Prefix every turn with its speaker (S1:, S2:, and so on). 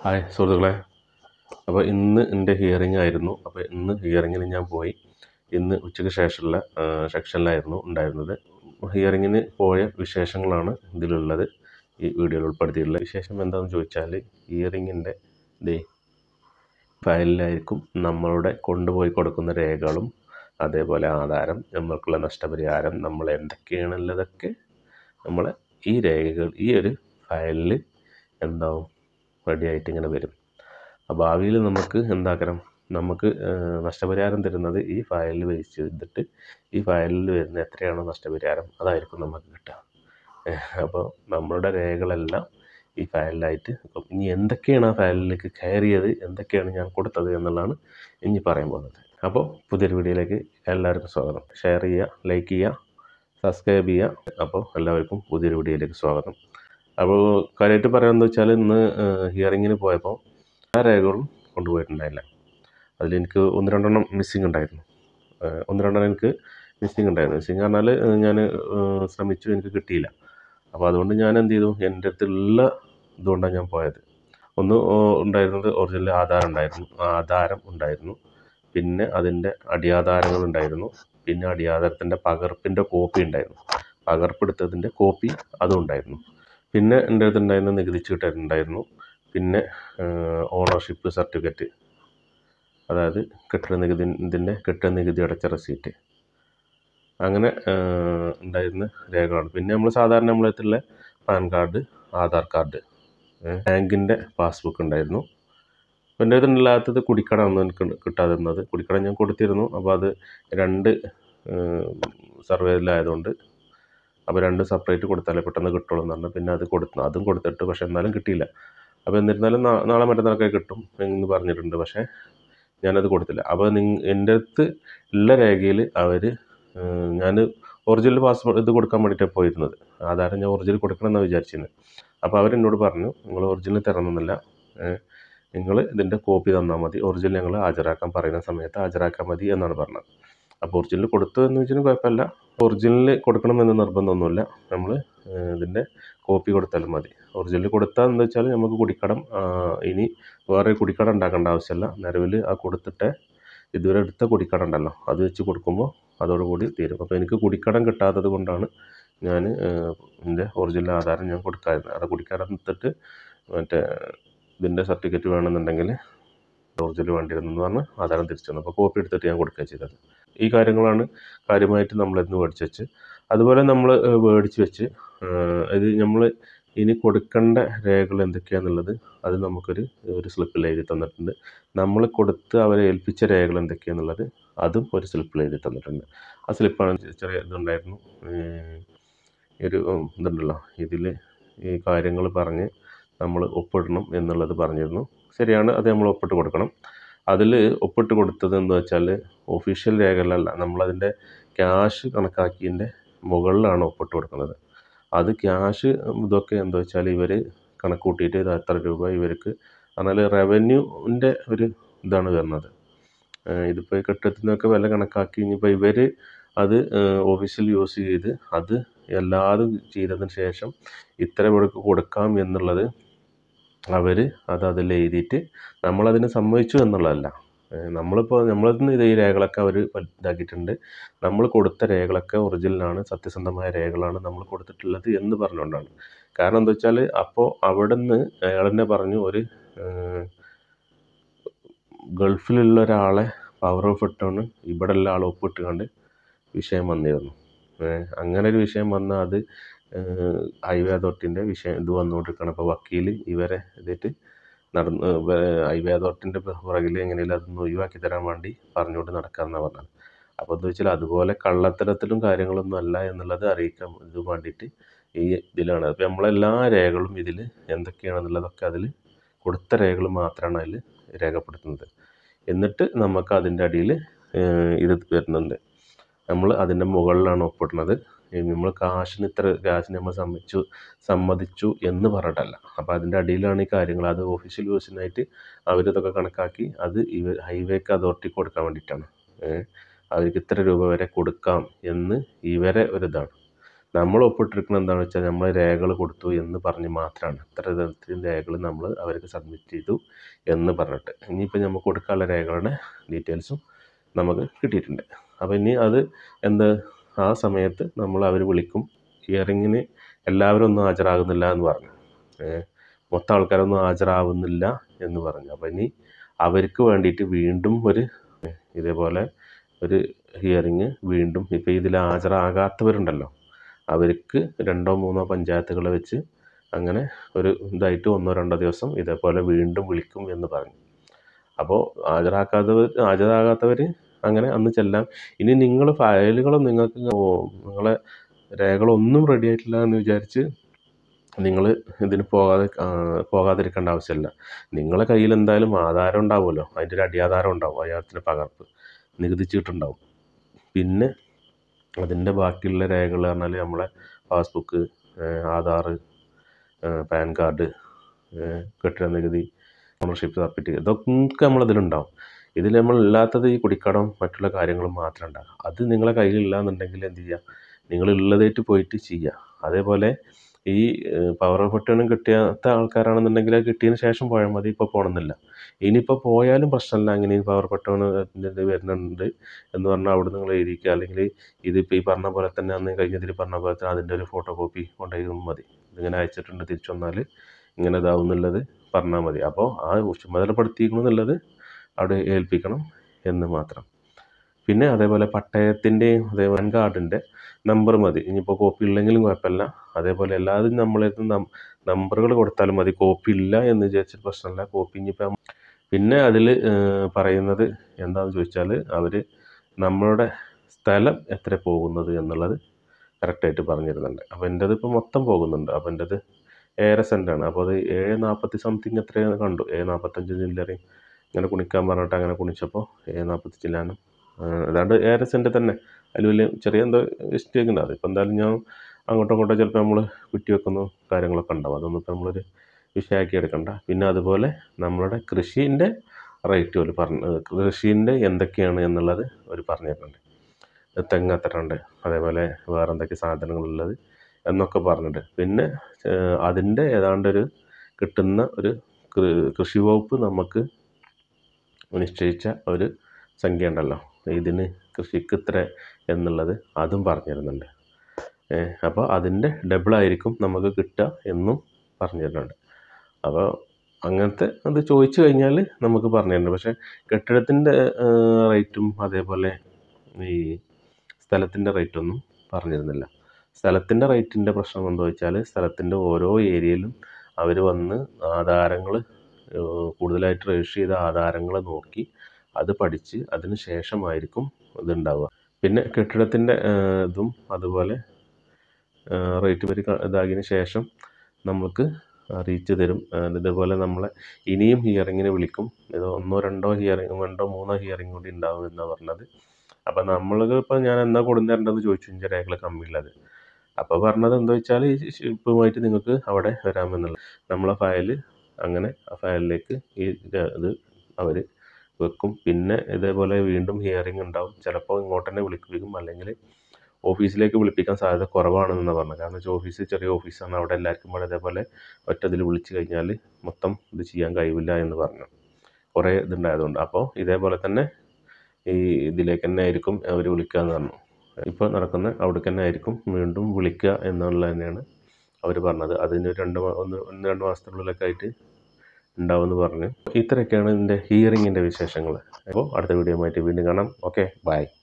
S1: hi സുഹൃത്തുക്കളെ അപ്പോൾ ഇന്ന് എൻ്റെ ഹിയറിംഗ് ആയിരുന്നു അപ്പോൾ ഇന്ന് ഹിയറിങ്ങിന് ഞാൻ പോയി ഇന്ന് ഉച്ചയ്ക്ക് ശേഷമുള്ള സെക്ഷനിലായിരുന്നു ഉണ്ടായിരുന്നത് ഹിയറിങ്ങിന് പോയ വിശേഷങ്ങളാണ് ഇതിലുള്ളത് ഈ വീഡിയോയിൽ ഉൾപ്പെടുത്തിയിട്ടുള്ളത് വിശേഷം എന്താണെന്ന് ചോദിച്ചാൽ ഹിയറിങ്ങിൻ്റെ ദേ ഫയലിലായിരിക്കും നമ്മളുടെ കൊണ്ടുപോയി കൊടുക്കുന്ന രേഖകളും അതേപോലെ ആധാരം നമ്മൾക്കുള്ള നഷ്ടപരിഹാരം നമ്മൾ എന്തൊക്കെയാണുള്ളതൊക്കെ നമ്മളെ ഈ രേഖകൾ ഈ ഒരു ഫയലിൽ എന്താവും റെഡിയായിട്ട് ഇങ്ങനെ വരും അപ്പോൾ ഭാവിയിൽ നമുക്ക് എന്താക്കണം നമുക്ക് നഷ്ടപരിഹാരം തരുന്നത് ഈ ഫയലിൽ ബേസ് ചെയ്തിട്ട് ഈ ഫയലിൽ വരുന്ന എത്രയാണോ നഷ്ടപരിഹാരം അതായിരിക്കും നമുക്ക് കിട്ടുക അപ്പോൾ നമ്മളുടെ രേഖകളെല്ലാം ഈ ഫയലിലായിട്ട് അപ്പം ഇനി എന്തൊക്കെയാണ് ആ ഫയലിലേക്ക് കയറിയത് എന്തൊക്കെയാണ് ഞാൻ കൊടുത്തത് എന്നുള്ളതാണ് ഇനി പറയാൻ പോകുന്നത് അപ്പോൾ പുതിയൊരു വീഡിയോയിലേക്ക് എല്ലാവർക്കും സ്വാഗതം ഷെയർ ചെയ്യുക ലൈക്ക് ചെയ്യുക സബ്സ്ക്രൈബ് ചെയ്യുക അപ്പോൾ എല്ലാവർക്കും പുതിയൊരു വീഡിയോയിലേക്ക് സ്വാഗതം അപ്പോൾ കാര്യമായിട്ട് പറയാമെന്ന് വെച്ചാൽ ഇന്ന് ഹിയറിങ്ങിന് പോയപ്പോൾ ആ രേഖകളും കൊണ്ടുപോയിട്ടുണ്ടായില്ല അതിലെനിക്ക് ഒന്ന് രണ്ടെണ്ണം മിസ്സിങ് ഉണ്ടായിരുന്നു ഒന്ന് രണ്ടെണ്ണം എനിക്ക് മിസ്സിങ് ഉണ്ടായിരുന്നു മിസ്സിങ് പറഞ്ഞാൽ ഞാൻ ശ്രമിച്ചു എനിക്ക് കിട്ടിയില്ല അപ്പോൾ അതുകൊണ്ട് ഞാൻ എന്ത് ചെയ്തു എൻ്റെ അടുത്തുള്ള ഇതുകൊണ്ടാണ് ഞാൻ പോയത് ഒന്ന് ഉണ്ടായിരുന്നത് ഒറിജിനൽ ആധാരം ഉണ്ടായിരുന്നു ആധാരം ഉണ്ടായിരുന്നു പിന്നെ അതിൻ്റെ അടിയാധാരങ്ങൾ ഉണ്ടായിരുന്നു പിന്നെ അടിയാധാരത്തിൻ്റെ പകർപ്പിൻ്റെ കോപ്പി ഉണ്ടായിരുന്നു പകർപ്പെടുത്തതിൻ്റെ കോപ്പി അതും ഉണ്ടായിരുന്നു പിന്നെ എൻ്റെ അടുത്ത് ഉണ്ടായിരുന്ന നികുതി ചീട്ട് ഉണ്ടായിരുന്നു പിന്നെ ഓണർഷിപ്പ് സർട്ടിഫിക്കറ്റ് അതായത് കെട്ടിട നികുതി ഇതിൻ്റെ കെട്ടിട നികുതി അടച്ച റെസീറ്റ് അങ്ങനെ ഉണ്ടായിരുന്ന രേഖകളാണ് പിന്നെ നമ്മൾ സാധാരണ നമ്മളെ അടുത്തുള്ള പാൻ കാർഡ് ആധാർ കാർഡ് ബാങ്കിൻ്റെ പാസ്ബുക്ക് ഉണ്ടായിരുന്നു എൻ്റെ അടുത്തുണ്ടാകാത്തത് കുടിക്കട ഒന്നും എനിക്ക് കിട്ടാതിരുന്നത് കുടിക്കട ഞാൻ കൊടുത്തിരുന്നു അപ്പോൾ അത് രണ്ട് സർവേയിലായതുകൊണ്ട് അപ്പോൾ രണ്ട് സെപ്പറേറ്റ് കൊടുത്താലേ പെട്ടെന്ന് കിട്ടുള്ളൂ എന്ന് പറഞ്ഞു പിന്നെ അത് കൊടുത്തു അതും കൊടുത്തിട്ട് പക്ഷേ എന്നാലും കിട്ടിയില്ല അപ്പോൾ എന്നിരുന്നാലും നാളെ മറ്റന്നാളൊക്കെ കിട്ടും എന്ന് പറഞ്ഞിട്ടുണ്ട് പക്ഷേ ഞാനത് കൊടുത്തില്ല അപ്പോൾ നിങ്ങ എൻ്റെ അടുത്ത് ഉള്ള രേഖയിൽ അവർ ഞാൻ ഒറിജിനൽ പാസ്പോർട്ട് ഇത് കൊടുക്കാൻ വേണ്ടിയിട്ടാണ് പോയിരുന്നത് ആധാരം ഞാൻ ഒറിജിനൽ കൊടുക്കണം എന്നാണ് വിചാരിച്ചിരുന്നത് അപ്പോൾ അവരെന്നോട് പറഞ്ഞു നിങ്ങൾ ഒറിജിനൽ തരണമെന്നില്ല നിങ്ങൾ ഇതിൻ്റെ കോപ്പി തന്നാൽ മതി ഒറിജിനൽ ഞങ്ങൾ ഹാജരാക്കാൻ പറയുന്ന സമയത്ത് ഹാജരാക്കാൻ മതി എന്നാണ് പറഞ്ഞത് അപ്പോൾ ഒറിജിനൽ കൊടുത്തു എന്ന് വെച്ചാൽ കുഴപ്പമില്ല ഒറിജിനൽ കൊടുക്കണമെന്ന് നിർബന്ധമൊന്നുമില്ല നമ്മൾ ഇതിൻ്റെ കോപ്പി കൊടുത്താലും മതി ഒറിജിനൽ കൊടുത്താൽ എന്ന് വെച്ചാൽ നമുക്ക് കുടിക്കടം ഇനി വേറെ കുടിക്കടം ഉണ്ടാക്കേണ്ട ആവശ്യമില്ല നിലവിൽ ആ കൊടുത്തിട്ട് ഇതുവരെ എടുത്ത കുടിക്കടം ഉണ്ടല്ലോ അത് വെച്ച് കൊടുക്കുമ്പോൾ അതോടുകൂടി തീരും അപ്പോൾ എനിക്ക് കുടിക്കടം കിട്ടാത്തത് കൊണ്ടാണ് ഞാൻ എൻ്റെ ഒറിജിനൽ ആധാരം ഞാൻ കൊടുക്കാതിരുന്നത് അത് കുടിക്കടം എടുത്തിട്ട് മറ്റേ ഇതിൻ്റെ സർട്ടിഫിക്കറ്റ് വേണമെന്നുണ്ടെങ്കിൽ ഒറിജിനൽ വേണ്ടിയിരുന്നെന്ന് പറഞ്ഞ് ആധാരം തിരിച്ചു തന്നു അപ്പോൾ കോപ്പി എടുത്തിട്ട് ഞാൻ കൊടുക്കുക ചെയ്തത് ഈ കാര്യങ്ങളാണ് കാര്യമായിട്ട് നമ്മളിന്ന് മേടിച്ച് വെച്ച് അതുപോലെ നമ്മൾ മേടിച്ച് വെച്ച് ഇത് നമ്മൾ ഇനി കൊടുക്കേണ്ട രേഖകൾ എന്തൊക്കെയാണെന്നുള്ളത് അത് നമുക്കൊരു ഒരു സ്ലിപ്പിൽ എഴുതി തന്നിട്ടുണ്ട് നമ്മൾ കൊടുത്ത് അവരെ ഏൽപ്പിച്ച രേഖകൾ എന്തൊക്കെയാണെന്നുള്ളത് അതും ഒരു സ്ലിപ്പിൽ എഴുതി തന്നിട്ടുണ്ട് ആ സ്ലിപ്പാണ് ചെറിയ ഇതുണ്ടായിരുന്നു ഒരു ഇതുണ്ടല്ലോ ഇതിൽ ഈ കാര്യങ്ങൾ പറഞ്ഞ് നമ്മൾ ഒപ്പിടണം എന്നുള്ളത് പറഞ്ഞിരുന്നു ശരിയാണ് അത് നമ്മൾ ഒപ്പിട്ട് കൊടുക്കണം അതിൽ ഒപ്പിട്ട് കൊടുത്തത് എന്ന് വെച്ചാൽ ഒഫീഷ്യൽ രേഖകളല്ല നമ്മളതിൻ്റെ ക്യാഷ് കണക്കാക്കിയതിൻ്റെ മുകളിലാണ് ഒപ്പിട്ട് കൊടുക്കുന്നത് അത് ക്യാഷ് ഇതൊക്കെ എന്താ വെച്ചാൽ ഇവർ കണക്ക് കൂട്ടിയിട്ട് ഇത് എത്ര രൂപ ഇവർക്ക് പറഞ്ഞാൽ റവന്യൂവിൻ്റെ ഒരു ഇതാണ് വരുന്നത് ഇതിപ്പോൾ കെട്ടിടത്തിനൊക്കെ വില കണക്കാക്കി ഇനിയിപ്പോൾ ഇവർ അത് ഓഫീസിൽ യൂസ് ചെയ്ത് അത് എല്ലാതും ചെയ്തതിന് ശേഷം ഇത്ര ഇവർക്ക് കൊടുക്കാം എന്നുള്ളത് അവർ അത് അതിൽ എഴുതിയിട്ട് നമ്മളതിന് സമ്മതിച്ചു എന്നുള്ളതല്ല നമ്മളിപ്പോൾ നമ്മളിൽ നിന്ന് ഈ രേഖകളൊക്കെ അവർ ഇതാക്കിയിട്ടുണ്ട് നമ്മൾ കൊടുത്ത രേഖകളൊക്കെ ഒറിജിനലാണ് സത്യസന്ധമായ രേഖകളാണ് നമ്മൾ കൊടുത്തിട്ടുള്ളത് എന്ന് പറഞ്ഞുകൊണ്ടാണ് കാരണം എന്താ വെച്ചാൽ അപ്പോൾ അവിടെ നിന്ന് അയാൾ തന്നെ പറഞ്ഞു ഒരു ഗൾഫിലുള്ള ഒരാളെ പവർ ഓഫ് ഇട്ടാണ് ഇവിടെ ഉള്ള ആൾ ഒപ്പിട്ടുകൊണ്ട് വിഷയം വന്നിരുന്നു അങ്ങനെ ഒരു വിഷയം വന്നാൽ അത് ഹൈവേ അതോറിറ്റിൻ്റെ വിഷയം ഇത് വന്നുകൊണ്ടിരിക്കുകയാണ് അപ്പോൾ വക്കീൽ ഇവരെ ഇതായിട്ട് നടന്ന് ഹൈവേ അതോറിറ്റിൻ്റെ പുറകിൽ എങ്ങനെയും അതൊന്ന് ഒഴിവാക്കി തരാൻ വേണ്ടി പറഞ്ഞുകൊണ്ട് നടക്കാമെന്നാണ് പറഞ്ഞത് അപ്പോൾ എന്താ വെച്ചാൽ അതുപോലെ കള്ളത്തരത്തിലും കാര്യങ്ങളൊന്നും അല്ല എന്നുള്ളത് അറിയിക്കാൻ ഇത് വേണ്ടിയിട്ട് ഈ ഇതിലാണ് അപ്പോൾ നമ്മളെല്ലാ രേഖകളും ഇതിൽ എന്തൊക്കെയാണെന്നുള്ളതൊക്കെ അതിൽ കൊടുത്ത രേഖകൾ മാത്രമാണ് അതിൽ രേഖപ്പെടുത്തുന്നത് എന്നിട്ട് നമുക്ക് അതിൻ്റെ അടിയിൽ ഇത് വരുന്നുണ്ട് നമ്മൾ അതിൻ്റെ മുകളിലാണ് ഒപ്പിടുന്നത് നമ്മൾ കാശിന് ഇത്ര കാശിന് നമ്മൾ സമ്മതിച്ചു സമ്മതിച്ചു എന്ന് പറഞ്ഞിട്ടല്ല അപ്പോൾ അതിൻ്റെ അടിയിലാണ് ഈ കാര്യങ്ങൾ അത് ഒഫീഷ്യൽ യൂസിനായിട്ട് അവരിതൊക്കെ കണക്കാക്കി അത് ഇവർ ഹൈവേക്ക് അതോറിറ്റി കൊടുക്കാൻ വേണ്ടിയിട്ടാണ് അവർക്ക് ഇത്ര രൂപ വരെ കൊടുക്കാം എന്ന് ഇവരെ ഒരിതാണ് നമ്മൾ ഒപ്പിട്ടിരിക്കുന്നത് എന്താണെന്ന് വെച്ചാൽ നമ്മൾ രേഖകൾ കൊടുത്തു എന്ന് പറഞ്ഞ് മാത്രമാണ് ഇത്ര തരത്തിൽ രേഖകൾ നമ്മൾ അവർക്ക് സബ്മിറ്റ് ചെയ്തു എന്ന് പറഞ്ഞിട്ട് ഇനിയിപ്പോൾ നമുക്ക് കൊടുക്കാനുള്ള രേഖകളുടെ ഡീറ്റെയിൽസും നമുക്ക് കിട്ടിയിട്ടുണ്ട് അപ്പോൾ ഇനി അത് എന്ത് ആ സമയത്ത് നമ്മൾ അവർ വിളിക്കും ഹിയറിങ്ങിന് എല്ലാവരും ഒന്നും ഹാജരാകുന്നില്ല എന്ന് പറഞ്ഞു ഏ, മൊത്തം ആൾക്കാരൊന്നും ഹാജരാകുന്നില്ല എന്ന് പറഞ്ഞു അപ്പോൾ ഇനി അവർക്ക് വേണ്ടിയിട്ട് വീണ്ടും ഒരു ഇതേപോലെ ഒരു ഹിയറിങ് വീണ്ടും ഇപ്പോൾ ഇതിൽ ഹാജരാകാത്തവരുണ്ടല്ലോ അവർക്ക് രണ്ടോ മൂന്നോ പഞ്ചായത്തുകളെ വെച്ച് അങ്ങനെ ഒരു ഇതായിട്ട് ഒന്നോ രണ്ടോ ദിവസം ഇതേപോലെ വീണ്ടും വിളിക്കും എന്ന് പറഞ്ഞു അപ്പോൾ ഹാജരാക്കാത്തവർ ഹാജരാകാത്തവർ അങ്ങനെ അന്ന് ചെല്ലാം ഇനി നിങ്ങൾ ഫയലുകളും നിങ്ങൾക്ക് ഓ, നിങ്ങളെ രേഖകളൊന്നും റെഡി ആയിട്ടില്ല എന്ന് വിചാരിച്ച് നിങ്ങൾ ഇതിന് പോകാതെ ആ, പോകാതിരിക്കേണ്ട ആവശ്യമില്ല നിങ്ങളെ കയ്യിൽ എന്തായാലും ആധാരം ഉണ്ടാവുമല്ലോ അതിൻ്റെ ഒരു അടിയാധാരം ഉണ്ടാവും അയാളത്തിൻ്റെ പകർപ്പ് നികുതി ചീട്ടുണ്ടാവും പിന്നെ അതിൻ്റെ ബാക്കിയുള്ള രേഖകൾ പറഞ്ഞാൽ നമ്മളെ പാസ്ബുക്ക് ആധാർ പാൻ കാർഡ് കെട്ടിട നികുതി ഓണർഷിപ്പ് സർട്ടിഫിക്കറ്റ് ഇതൊക്കെ നമ്മളതിലുണ്ടാവും ഇതിൽ നമ്മൾ ഇല്ലാത്തത് ഈ കുടിക്കടം മറ്റുള്ള കാര്യങ്ങളും മാത്രം ഉണ്ടാകും അത് നിങ്ങളെ കയ്യിലില്ല എന്നുണ്ടെങ്കിൽ എന്ത് ചെയ്യുക നിങ്ങൾ ഉള്ളതായിട്ട് പോയിട്ട് ചെയ്യുക അതേപോലെ ഈ പവർ പട്ടണം കിട്ടിയാത്ത ആൾക്കാരാണെന്നുണ്ടെങ്കിൽ അത് കിട്ടിയതിന് ശേഷം പോയാൽ മതി ഇപ്പോൾ പോകണമെന്നില്ല ഇനിയിപ്പോൾ പോയാലും പ്രശ്നമില്ല അങ്ങനെ ഈ പവർ പട്ടണത്തിൻ്റെ വരുന്നുണ്ട് എന്ന് പറഞ്ഞാൽ അവിടെ നിങ്ങൾ എഴുതിക്കുക അല്ലെങ്കിൽ ഇതിപ്പോൾ ഈ പറഞ്ഞ പോലെ തന്നെ അന്ന് കഴിഞ്ഞതിൽ പറഞ്ഞ പോലെ തന്നെ അതിൻ്റെ ഒരു ഫോട്ടോ കോപ്പി കൊണ്ടുപോയി മതി ഇതിങ്ങനെ അയച്ചിട്ടുണ്ട് തിരിച്ചു വന്നാൽ ഇങ്ങനെ ഇതാവുന്നുള്ളത് പറഞ്ഞാൽ മതി അപ്പോൾ ആ ചുമതലപ്പെടുത്തിയിരിക്കണം എന്നുള്ളത് അവിടെ ഏൽപ്പിക്കണം എന്ന് മാത്രം പിന്നെ അതേപോലെ പട്ടയത്തിൻ്റെയും അതേപോലെ പാൻ കാർഡിൻ്റെ നമ്പർ മതി ഇനിയിപ്പോൾ കോപ്പി ഇല്ലെങ്കിലും കുഴപ്പമില്ല അതേപോലെ എല്ലാതും നമ്മളടുത്ത് നമ്പറുകൾ കൊടുത്താലും മതി കോപ്പി ഇല്ല എന്ന് വിചാരിച്ചിട്ട് പ്രശ്നമില്ല കോപ്പി ഇനിയിപ്പോൾ പിന്നെ അതിൽ പറയുന്നത് എന്താണെന്ന് ചോദിച്ചാൽ അവർ നമ്മളുടെ സ്ഥലം എത്ര പോകുന്നത് എന്നുള്ളത് കറക്റ്റായിട്ട് പറഞ്ഞു തരുന്നുണ്ട് അപ്പോൾ എൻ്റേത് ഇപ്പോൾ മൊത്തം പോകുന്നുണ്ട് അപ്പോൾ എൻ്റേത് ഏഴര സെൻറ്റാണ് അപ്പോൾ അത് ഏഴ് നാൽപ്പത്തി സംതിങ് എത്രയാണ് കണ്ടു ഏഴ് നാൽപ്പത്തഞ്ച് ചില്ലറയും ഇങ്ങനെ കുണിക്കാൻ പറഞ്ഞിട്ട് അങ്ങനെ കുണിച്ചപ്പോൾ ഏഴ് നാൽപ്പത്തി ചില്ലാനും ഏതാണ്ട് ഏഴര സെൻറ്റ് തന്നെ അതിൽ വലിയ ചെറിയ എന്തോ മിസ്റ്റേക്ക് ഉണ്ട് അതിപ്പോൾ എന്തായാലും ഞാൻ അങ്ങോട്ടോ ഇങ്ങോട്ടോ ചിലപ്പോൾ നമ്മൾ കുറ്റി വെക്കുന്ന കാര്യങ്ങളൊക്കെ ഉണ്ടാവും അതൊന്നും ഇപ്പോൾ നമ്മളൊരു വിഷയമാക്കി എടുക്കണ്ട പിന്നെ അതുപോലെ നമ്മളുടെ കൃഷീൻ്റെ റേറ്റ് ഒരു പറഞ്ഞ് കൃഷീൻ്റെ എന്തൊക്കെയാണ് എന്നുള്ളത് അവർ പറഞ്ഞു തരുന്നുണ്ട് തെങ്ങ് എത്ര ഉണ്ട് അതേപോലെ വേറെ എന്തൊക്കെ സാധനങ്ങളുള്ളത് എന്നൊക്കെ പറഞ്ഞിട്ട് പിന്നെ അതിൻ്റെ ഏതാണ്ടൊരു കിട്ടുന്ന ഒരു കൃഷി വകുപ്പ് നമുക്ക് നിശ്ചയിച്ച ഒരു സംഖ്യ ഉണ്ടല്ലോ ഇതിന് കൃഷിക്ക് ഇത്ര എന്നുള്ളത് അതും പറഞ്ഞു തരുന്നുണ്ട് അപ്പോൾ അതിൻ്റെ ഡബിളായിരിക്കും നമുക്ക് കിട്ടുക എന്നും പറഞ്ഞു തരുന്നുണ്ട് അപ്പോൾ അങ്ങനത്തെ അത് ചോദിച്ചു കഴിഞ്ഞാൽ നമുക്ക് പറഞ്ഞു തരുന്നുണ്ട് പക്ഷേ കെട്ടിടത്തിൻ്റെ റേറ്റും അതേപോലെ ഈ സ്ഥലത്തിൻ്റെ റേറ്റൊന്നും പറഞ്ഞു തരുന്നില്ല സ്ഥലത്തിൻ്റെ റേറ്റിൻ്റെ പ്രശ്നം എന്താ വെച്ചാൽ സ്ഥലത്തിൻ്റെ ഓരോ ഏരിയയിലും അവർ വന്ന് ആധാരങ്ങൾ കൂടുതലായിട്ട് രജിസ്റ്റർ ചെയ്ത ആധാരങ്ങൾ നോക്കി അത് പഠിച്ച് അതിന് ശേഷമായിരിക്കും ഇതുണ്ടാവുക പിന്നെ കെട്ടിടത്തിൻ്റെ ഇതും അതുപോലെ റേറ്റ് വരി ഇതാക്കിയതിന് ശേഷം നമുക്ക് അറിയിച്ച് തരും ഇതേപോലെ നമ്മളെ ഇനിയും ഹിയറിങ്ങിന് വിളിക്കും ഇത് ഒന്നോ രണ്ടോ ഹിയറിങ് രണ്ടോ മൂന്നോ ഹിയറിങ് കൂടി ഉണ്ടാവും എന്നാണ് പറഞ്ഞത് അപ്പോൾ നമ്മൾക്ക് ഇപ്പോൾ ഞാൻ എന്നാ കൊടുത്തരേണ്ടതെന്ന് ചോദിച്ചു എൻ്റെ രേഖകൾ കമ്മിയുള്ളത് അപ്പോൾ പറഞ്ഞത് എന്താ വെച്ചാൽ ഈ ഷിപ്പുമായിട്ട് നിങ്ങൾക്ക് അവിടെ വരാമെന്നുള്ളത് നമ്മളെ ഫയൽ അങ്ങനെ ആ ഫയലിലേക്ക് ഈ ഇത് അവർ വെക്കും പിന്നെ ഇതേപോലെ വീണ്ടും ഹിയറിംഗ് ഉണ്ടാവും ചിലപ്പോൾ ഇങ്ങോട്ട് തന്നെ വിളിപ്പിക്കും അല്ലെങ്കിൽ ഓഫീസിലേക്ക് വിളിപ്പിക്കാൻ സാധ്യത കുറവാണെന്നാണ് പറഞ്ഞത് കാരണം വെച്ചാൽ ഓഫീസ് ചെറിയ ഓഫീസാണ് അവിടെ എല്ലാവർക്കും കൂടെ ഇതേപോലെ ഒറ്റ ഇതിൽ വിളിച്ച് കഴിഞ്ഞാൽ മൊത്തം ഇത് ചെയ്യാൻ കഴിയില്ല എന്ന് പറഞ്ഞു കുറേ ഇതുണ്ടായതുകൊണ്ട് അപ്പോൾ ഇതേപോലെ തന്നെ ഈ ഇതിലേക്ക് തന്നെ ആയിരിക്കും അവർ വിളിക്കുക എന്ന് പറഞ്ഞു ഇപ്പോൾ നടക്കുന്ന അവിടേക്ക് തന്നെ ആയിരിക്കും വീണ്ടും വിളിക്കുക എന്നുള്ളത് തന്നെയാണ് അവർ പറഞ്ഞത് അതിന് രണ്ട് ഒന്ന് ഒന്ന് രണ്ട് മാസത്തിനുള്ളിലൊക്കെ ആയിട്ട് ഉണ്ടാവുമെന്ന് പറഞ്ഞു ഇത്രയൊക്കെയാണ് ഇതിൻ്റെ ഹിയറിങ്ങിൻ്റെ വിശേഷങ്ങൾ അപ്പോൾ അടുത്ത വീഡിയോ ആയിട്ട് വീണ്ടും കാണാം ഓക്കെ ബൈ